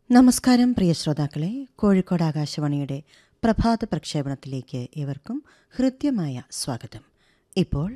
നമസ്കാരം പ്രിയ ശ്രോതാക്കളെ കോഴിക്കോട് ആകാശവാണിയുടെ പ്രഭാത പ്രക്ഷേപണത്തിലേക്ക് ഏവർക്കും ഹൃദ്യമായ സ്വാഗതം ഇപ്പോൾ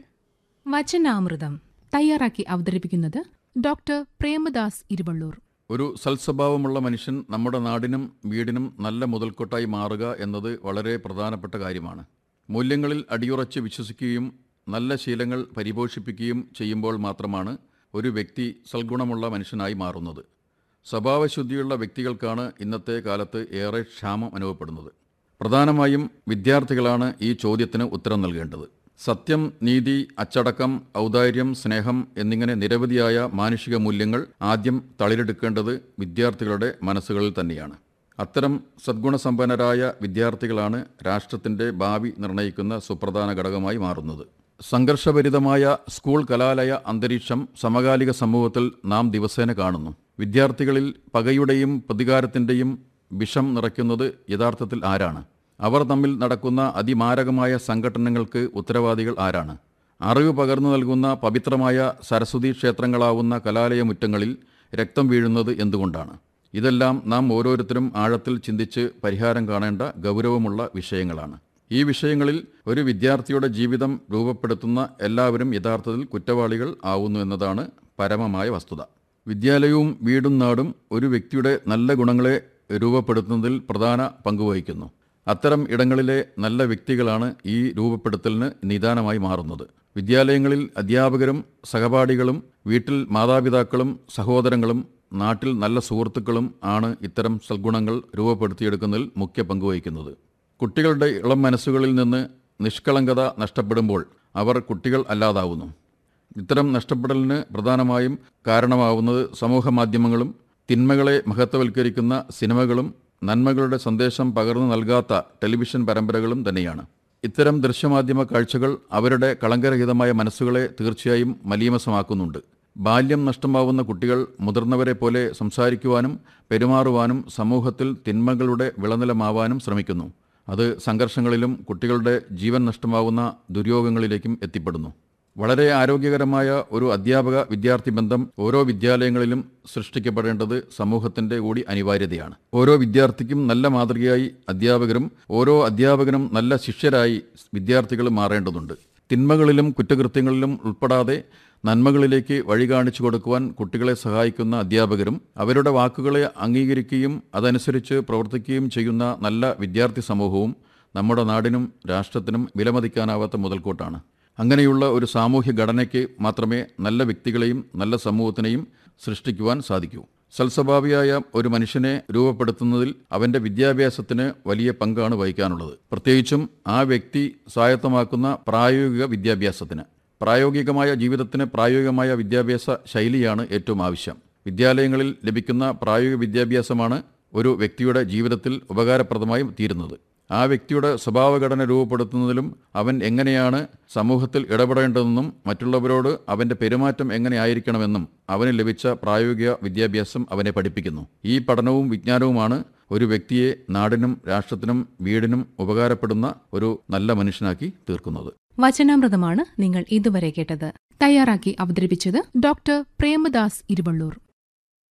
വചനാമൃതം തയ്യാറാക്കി അവതരിപ്പിക്കുന്നത് ഡോക്ടർ പ്രേമദാസ് ഇരുവള്ളൂർ ഒരു സൽസ്വഭാവമുള്ള മനുഷ്യൻ നമ്മുടെ നാടിനും വീടിനും നല്ല മുതൽക്കൊട്ടായി മാറുക എന്നത് വളരെ പ്രധാനപ്പെട്ട കാര്യമാണ് മൂല്യങ്ങളിൽ അടിയുറച്ച് വിശ്വസിക്കുകയും നല്ല ശീലങ്ങൾ പരിപോഷിപ്പിക്കുകയും ചെയ്യുമ്പോൾ മാത്രമാണ് ഒരു വ്യക്തി സൽഗുണമുള്ള മനുഷ്യനായി മാറുന്നത് സ്വഭാവശുദ്ധിയുള്ള വ്യക്തികൾക്കാണ് ഇന്നത്തെ കാലത്ത് ഏറെ ക്ഷാമം അനുഭവപ്പെടുന്നത് പ്രധാനമായും വിദ്യാർത്ഥികളാണ് ഈ ചോദ്യത്തിന് ഉത്തരം നൽകേണ്ടത് സത്യം നീതി അച്ചടക്കം ഔദാര്യം സ്നേഹം എന്നിങ്ങനെ നിരവധിയായ മാനുഷിക മൂല്യങ്ങൾ ആദ്യം തളിരെടുക്കേണ്ടത് വിദ്യാർത്ഥികളുടെ മനസ്സുകളിൽ തന്നെയാണ് അത്തരം സദ്ഗുണസമ്പന്നരായ വിദ്യാർത്ഥികളാണ് രാഷ്ട്രത്തിന്റെ ഭാവി നിർണ്ണയിക്കുന്ന സുപ്രധാന ഘടകമായി മാറുന്നത് സംഘർഷഭരിതമായ സ്കൂൾ കലാലയ അന്തരീക്ഷം സമകാലിക സമൂഹത്തിൽ നാം ദിവസേന കാണുന്നു വിദ്യാർത്ഥികളിൽ പകയുടെയും പ്രതികാരത്തിൻ്റെയും വിഷം നിറയ്ക്കുന്നത് യഥാർത്ഥത്തിൽ ആരാണ് അവർ തമ്മിൽ നടക്കുന്ന അതിമാരകമായ സംഘടനകൾക്ക് ഉത്തരവാദികൾ ആരാണ് അറിവ് പകർന്നു നൽകുന്ന പവിത്രമായ സരസ്വതി ക്ഷേത്രങ്ങളാവുന്ന കലാലയ മുറ്റങ്ങളിൽ രക്തം വീഴുന്നത് എന്തുകൊണ്ടാണ് ഇതെല്ലാം നാം ഓരോരുത്തരും ആഴത്തിൽ ചിന്തിച്ച് പരിഹാരം കാണേണ്ട ഗൗരവമുള്ള വിഷയങ്ങളാണ് ഈ വിഷയങ്ങളിൽ ഒരു വിദ്യാർത്ഥിയുടെ ജീവിതം രൂപപ്പെടുത്തുന്ന എല്ലാവരും യഥാർത്ഥത്തിൽ കുറ്റവാളികൾ ആവുന്നു എന്നതാണ് പരമമായ വസ്തുത വിദ്യാലയവും വീടും നാടും ഒരു വ്യക്തിയുടെ നല്ല ഗുണങ്ങളെ രൂപപ്പെടുത്തുന്നതിൽ പ്രധാന പങ്കുവഹിക്കുന്നു അത്തരം ഇടങ്ങളിലെ നല്ല വ്യക്തികളാണ് ഈ രൂപപ്പെടുത്തലിന് നിദാനമായി മാറുന്നത് വിദ്യാലയങ്ങളിൽ അധ്യാപകരും സഹപാഠികളും വീട്ടിൽ മാതാപിതാക്കളും സഹോദരങ്ങളും നാട്ടിൽ നല്ല സുഹൃത്തുക്കളും ആണ് ഇത്തരം സൽഗുണങ്ങൾ രൂപപ്പെടുത്തിയെടുക്കുന്നതിൽ മുഖ്യ പങ്കുവഹിക്കുന്നത് കുട്ടികളുടെ ഇളം മനസ്സുകളിൽ നിന്ന് നിഷ്കളങ്കത നഷ്ടപ്പെടുമ്പോൾ അവർ കുട്ടികൾ അല്ലാതാവുന്നു ഇത്തരം നഷ്ടപ്പെടലിന് പ്രധാനമായും കാരണമാവുന്നത് സമൂഹ മാധ്യമങ്ങളും തിന്മകളെ മഹത്വവൽക്കരിക്കുന്ന സിനിമകളും നന്മകളുടെ സന്ദേശം പകർന്നു നൽകാത്ത ടെലിവിഷൻ പരമ്പരകളും തന്നെയാണ് ഇത്തരം ദൃശ്യമാധ്യമ കാഴ്ചകൾ അവരുടെ കളങ്കരഹിതമായ മനസ്സുകളെ തീർച്ചയായും മലീമസമാക്കുന്നുണ്ട് ബാല്യം നഷ്ടമാവുന്ന കുട്ടികൾ മുതിർന്നവരെ പോലെ സംസാരിക്കുവാനും പെരുമാറുവാനും സമൂഹത്തിൽ തിന്മകളുടെ വിളനിലമാവാനും ശ്രമിക്കുന്നു അത് സംഘർഷങ്ങളിലും കുട്ടികളുടെ ജീവൻ നഷ്ടമാവുന്ന ദുര്യോഗങ്ങളിലേക്കും എത്തിപ്പെടുന്നു വളരെ ആരോഗ്യകരമായ ഒരു അധ്യാപക വിദ്യാർത്ഥി ബന്ധം ഓരോ വിദ്യാലയങ്ങളിലും സൃഷ്ടിക്കപ്പെടേണ്ടത് സമൂഹത്തിന്റെ കൂടി അനിവാര്യതയാണ് ഓരോ വിദ്യാർത്ഥിക്കും നല്ല മാതൃകയായി അധ്യാപകരും ഓരോ അധ്യാപകനും നല്ല ശിഷ്യരായി വിദ്യാർത്ഥികൾ മാറേണ്ടതുണ്ട് തിന്മകളിലും കുറ്റകൃത്യങ്ങളിലും ഉൾപ്പെടാതെ നന്മകളിലേക്ക് വഴി കാണിച്ചു കൊടുക്കുവാൻ കുട്ടികളെ സഹായിക്കുന്ന അധ്യാപകരും അവരുടെ വാക്കുകളെ അംഗീകരിക്കുകയും അതനുസരിച്ച് പ്രവർത്തിക്കുകയും ചെയ്യുന്ന നല്ല വിദ്യാർത്ഥി സമൂഹവും നമ്മുടെ നാടിനും രാഷ്ട്രത്തിനും വിലമതിക്കാനാവാത്ത മുതൽക്കൂട്ടാണ് അങ്ങനെയുള്ള ഒരു സാമൂഹ്യ ഘടനയ്ക്ക് മാത്രമേ നല്ല വ്യക്തികളെയും നല്ല സമൂഹത്തിനെയും സൃഷ്ടിക്കുവാൻ സാധിക്കൂ സൽസ്വഭാവിയായ ഒരു മനുഷ്യനെ രൂപപ്പെടുത്തുന്നതിൽ അവന്റെ വിദ്യാഭ്യാസത്തിന് വലിയ പങ്കാണ് വഹിക്കാനുള്ളത് പ്രത്യേകിച്ചും ആ വ്യക്തി സ്വായത്തമാക്കുന്ന പ്രായോഗിക വിദ്യാഭ്യാസത്തിന് പ്രായോഗികമായ ജീവിതത്തിന് പ്രായോഗികമായ വിദ്യാഭ്യാസ ശൈലിയാണ് ഏറ്റവും ആവശ്യം വിദ്യാലയങ്ങളിൽ ലഭിക്കുന്ന പ്രായോഗിക വിദ്യാഭ്യാസമാണ് ഒരു വ്യക്തിയുടെ ജീവിതത്തിൽ ഉപകാരപ്രദമായും തീരുന്നത് ആ വ്യക്തിയുടെ സ്വഭാവഘടന രൂപപ്പെടുത്തുന്നതിലും അവൻ എങ്ങനെയാണ് സമൂഹത്തിൽ ഇടപെടേണ്ടതെന്നും മറ്റുള്ളവരോട് അവന്റെ പെരുമാറ്റം എങ്ങനെ ആയിരിക്കണമെന്നും അവന് ലഭിച്ച പ്രായോഗിക വിദ്യാഭ്യാസം അവനെ പഠിപ്പിക്കുന്നു ഈ പഠനവും വിജ്ഞാനവുമാണ് ഒരു വ്യക്തിയെ നാടിനും രാഷ്ട്രത്തിനും വീടിനും ഉപകാരപ്പെടുന്ന ഒരു നല്ല മനുഷ്യനാക്കി തീർക്കുന്നത് വചനാമൃതമാണ് നിങ്ങൾ ഇതുവരെ കേട്ടത് തയ്യാറാക്കി അവതരിപ്പിച്ചത് ഡോക്ടർ പ്രേമദാസ് ഇരുവള്ളൂർ